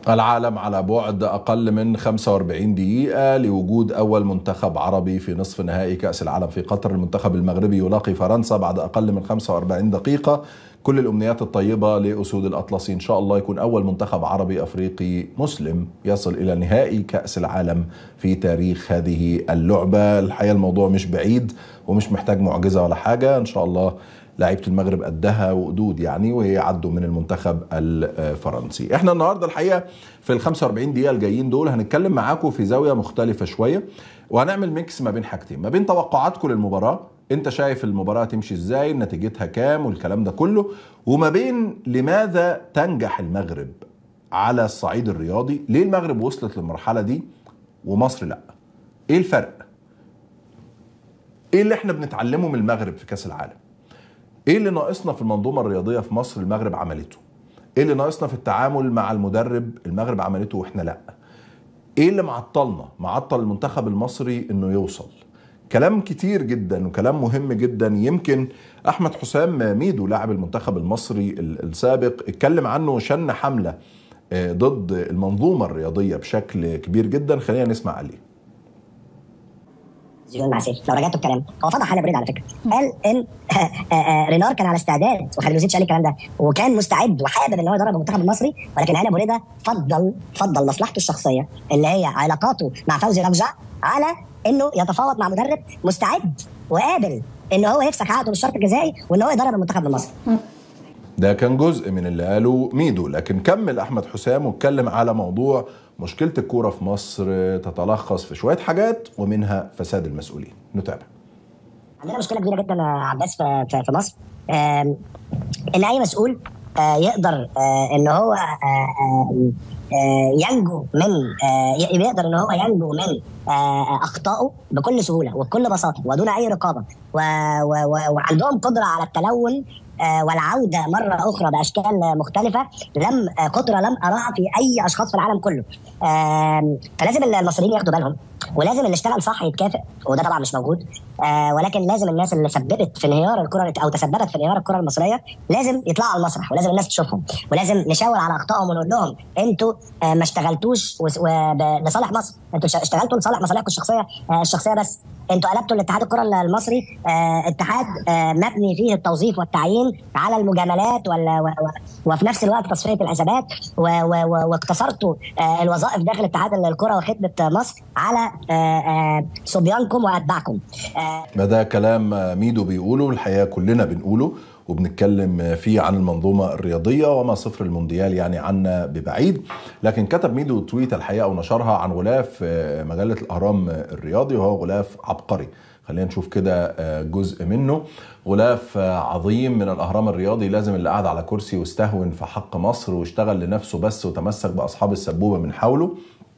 العالم على بعد أقل من 45 دقيقة لوجود أول منتخب عربي في نصف نهائي كأس العالم في قطر المنتخب المغربي يلاقي فرنسا بعد أقل من 45 دقيقة كل الأمنيات الطيبة لأسود الأطلسي إن شاء الله يكون أول منتخب عربي أفريقي مسلم يصل إلى نهائي كأس العالم في تاريخ هذه اللعبة الحقيقة الموضوع مش بعيد ومش محتاج معجزة ولا حاجة إن شاء الله لعيبه المغرب قدها وقدود يعني ويعدوا من المنتخب الفرنسي احنا النهارده الحقيقه في ال 45 دقيقه الجايين دول هنتكلم معاكم في زاويه مختلفه شويه وهنعمل ميكس ما بين حاجتين ما بين توقعاتكم للمباراه انت شايف المباراه تمشي ازاي نتيجتها كام والكلام ده كله وما بين لماذا تنجح المغرب على الصعيد الرياضي ليه المغرب وصلت للمرحله دي ومصر لا ايه الفرق ايه اللي احنا بنتعلمه من المغرب في كاس العالم ايه اللي ناقصنا في المنظومه الرياضيه في مصر المغرب عملته ايه اللي ناقصنا في التعامل مع المدرب المغرب عملته واحنا لا ايه اللي معطلنا معطل المنتخب المصري انه يوصل كلام كتير جدا وكلام مهم جدا يمكن احمد حسام ميدو لاعب المنتخب المصري السابق اتكلم عنه شن حمله ضد المنظومه الرياضيه بشكل كبير جدا خلينا نسمع عليه زيدان معسير لو رجعتوا الكلام هو فضح حاله بريد على فكره قال ان رينار كان على استعداد وخليلوزيتش قال الكلام ده وكان مستعد وحابب ان هو يدرب المنتخب المصري ولكن هاني بريده فضل فضل مصلحته الشخصيه اللي هي علاقاته مع فوزي رجع على انه يتفاوض مع مدرب مستعد وقابل ان هو يفسخ عقده بالشرط الجزائي وان هو يدرب المنتخب المصري ده كان جزء من اللي قاله ميدو لكن كمل احمد حسام واتكلم على موضوع مشكله الكوره في مصر تتلخص في شويه حاجات ومنها فساد المسؤولين نتابع عندنا مشكله كبيره جدا يا عباس في, في مصر ان اي مسؤول يقدر ان هو ينجو من يقدر ان هو ينجو من اخطائه بكل سهوله وبكل بساطه ودون اي رقابه وعندهم قدره على التلون والعوده مره اخرى باشكال مختلفه لم قدره لم اراها في اي اشخاص في العالم كله فلازم المصريين ياخدوا بالهم ولازم اللي اشتغل صح يتكافئ وده طبعا مش موجود ولكن لازم الناس اللي سببت في انهيار الكره او تسببت في انهيار الكره المصريه لازم يطلعوا على المسرح ولازم الناس تشوفهم ولازم نشاور على اخطائهم ونقول لهم انتوا ما اشتغلتوش لصالح مصر انتوا اشتغلتوا لصالح مصالحكم الشخصيه الشخصيه بس انتوا قلبتوا الاتحاد الكره المصري اتحاد مبني فيه التوظيف والتعيين على المجاملات وفي نفس الوقت تصفيه الحسابات واقتصرتوا الوظائف داخل اتحاد الكره وخدمه مصر على صبيانكم واتباعكم ده كلام ميدو بيقوله الحقيقه كلنا بنقوله وبنتكلم فيه عن المنظومة الرياضية وما صفر المونديال يعني عنا ببعيد لكن كتب ميدو تويت الحقيقة ونشرها عن غلاف مجلة الأهرام الرياضي وهو غلاف عبقري خلينا نشوف كده جزء منه غلاف عظيم من الأهرام الرياضي لازم اللي قاعد على كرسي واستهون في حق مصر واشتغل لنفسه بس وتمسك بأصحاب السبوبة من حوله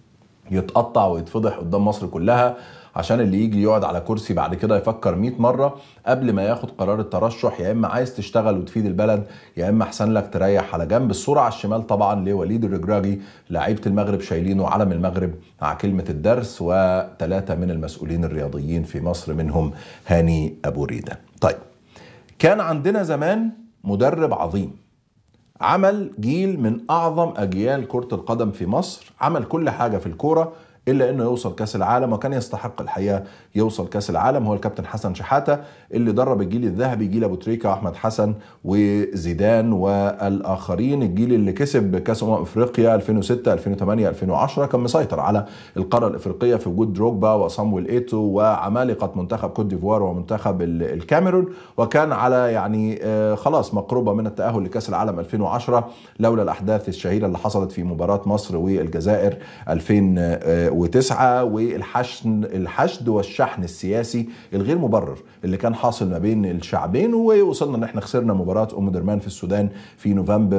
يتقطع ويتفضح قدام مصر كلها عشان اللي يجي يقعد على كرسي بعد كده يفكر 100 مره قبل ما ياخد قرار الترشح يا اما عايز تشتغل وتفيد البلد يا اما احسن لك تريح على جنب الصوره على الشمال طبعا لوليد الرجراجي لعيبه المغرب شايلينه علم المغرب مع كلمه الدرس وثلاثه من المسؤولين الرياضيين في مصر منهم هاني ابو ريده. طيب كان عندنا زمان مدرب عظيم عمل جيل من اعظم اجيال كره القدم في مصر عمل كل حاجه في الكوره الا انه يوصل كاس العالم وكان يستحق الحقيقه يوصل كاس العالم هو الكابتن حسن شحاته اللي درب الجيل الذهبي جيل ابو تريكه واحمد حسن وزيدان والاخرين الجيل اللي كسب كاس امم افريقيا 2006 2008 2010 كان مسيطر على القاره الافريقيه في وجود دروجبا وصامويل ايتو وعمالقه منتخب كوت ديفوار ومنتخب الكاميرون وكان على يعني خلاص مقربه من التاهل لكاس العالم 2010 لولا الاحداث الشهيره اللي حصلت في مباراه مصر والجزائر 2000 وتسعة والحشد الحشد والشحن السياسي الغير مبرر اللي كان حاصل ما بين الشعبين ووصلنا ان احنا خسرنا مباراه ام درمان في السودان في نوفمبر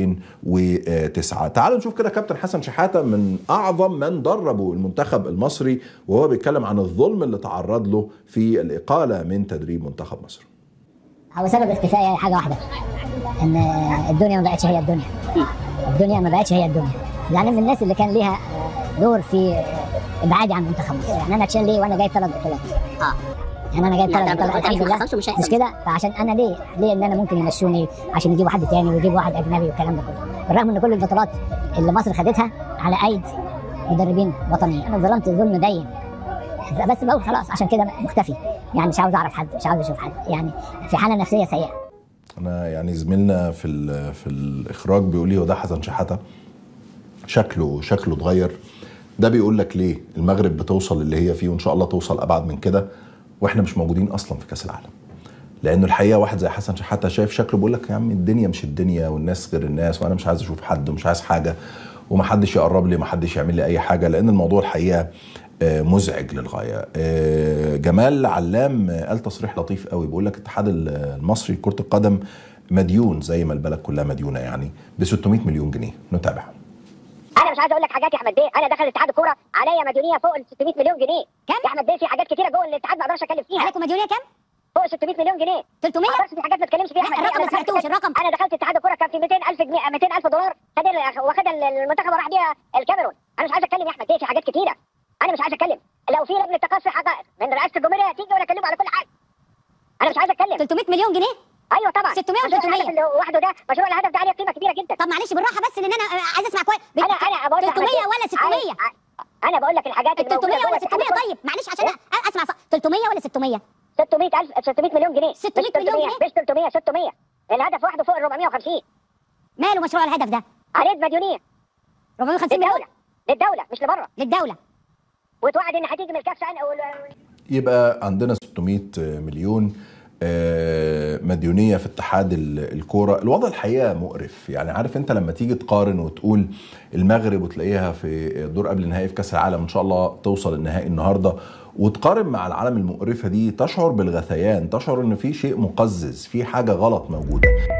2009 تعالوا نشوف كده كابتن حسن شحاته من اعظم من دربوا المنتخب المصري وهو بيتكلم عن الظلم اللي تعرض له في الاقاله من تدريب منتخب مصر هو سبب اختفائي حاجه واحده ان الدنيا ما بقتش هي الدنيا الدنيا ما بقتش هي الدنيا يعني من الناس اللي كان ليها دور في ابعادي عن منتخب مصر يعني انا اتشال ليه وانا جايب ثلاث بطولات اه يعني انا جايب ثلاث بطولات الحمد لله مش كده فعشان انا ليه ليه ان انا ممكن يمشوني عشان يجيبوا حد تاني ويجيبوا واحد اجنبي والكلام ده كله بالرغم ان كل البطولات اللي مصر خدتها على ايدي مدربين وطنيين انا ظلمت ظلم دين بس بقول خلاص عشان كده مختفي يعني مش عاوز اعرف حد مش عاوز اشوف حد يعني في حاله نفسيه سيئه انا يعني زميلنا في ال- في الاخراج بيقول لي هو ده حسن شحاته شكله شكله اتغير ده بيقول لك ليه المغرب بتوصل اللي هي فيه وان شاء الله توصل ابعد من كده واحنا مش موجودين اصلا في كاس العالم لانه الحقيقه واحد زي حسن شحاته شايف شكله بيقول لك يا عم الدنيا مش الدنيا والناس غير الناس وانا مش عايز اشوف حد ومش عايز حاجه ومحدش يقرب لي محدش يعمل لي اي حاجه لان الموضوع الحقيقه آه، مزعج للغايه آه، جمال علام آه، قال تصريح لطيف قوي بيقول لك الاتحاد المصري لكره القدم مديون زي ما البلد كلها مديونه يعني ب 600 مليون جنيه نتابع انا مش عايز اقول لك حاجات يا احمد بيه انا داخل اتحاد الكوره عليا مديونيه فوق ال 600 مليون جنيه كام؟ يا احمد بيه في حاجات كتيره جوه الاتحاد ما اقدرش اتكلم فيها عليكم مديونيه كام؟ فوق 600 مليون جنيه 300 ما اقدرش في حاجات ما اتكلمش فيها لا، أحمد بيه. الرقم أنا ما دخلت- سمعتوش، الرقم. انا دخلت اتحاد الكوره كان في 200000 جنيه 200000 دولار خد ال- واخد ال- المنتخب وراح بيها الكاميرون انا مش عايز اتكلم يا احمد بيه في حاجات كتيره انا مش عايز اتكلم لو في لجنه تقصي حقائق من رئاسه الجمهوريه تيجي وانا اكلمه على كل حاجه انا مش عايز اتكلم 300 مليون جنيه ايوه طبعا 600 مشروع 300. الهدف اللي لوحده ده مشروع الهدف ده عليه قيمه كبيره جدا طب معلش بالراحه بس لان انا عايز اسمع كويس انا انا بقول لك 300 ولا 600 عايز- انا بقول لك الحاجات ال 300 الموجودة جوه ولا الاتحاد 600 الكورة. طيب معلش عشان أ- اسمع صح 300 ولا 600 600000 600 مليون جنيه 600 مش مليون 300 جنيه؟ مش 300 600 الهدف واحده فوق ال 450 ماله مشروع الهدف ده عليه مديونيه 450 مليون للدوله للدوله مش لبره للدوله وتوعد ان هتيجي من الكاس او يبقى عندنا 600 مليون آه، مديونيه في اتحاد ال- الكوره الوضع الحقيقه مقرف يعني عارف انت لما تيجي تقارن وتقول المغرب وتلاقيها في دور قبل النهائي في كاس العالم ان شاء الله توصل النهائي النهارده وتقارن مع العالم المقرفه دي تشعر بالغثيان تشعر ان في شيء مقزز في حاجه غلط موجوده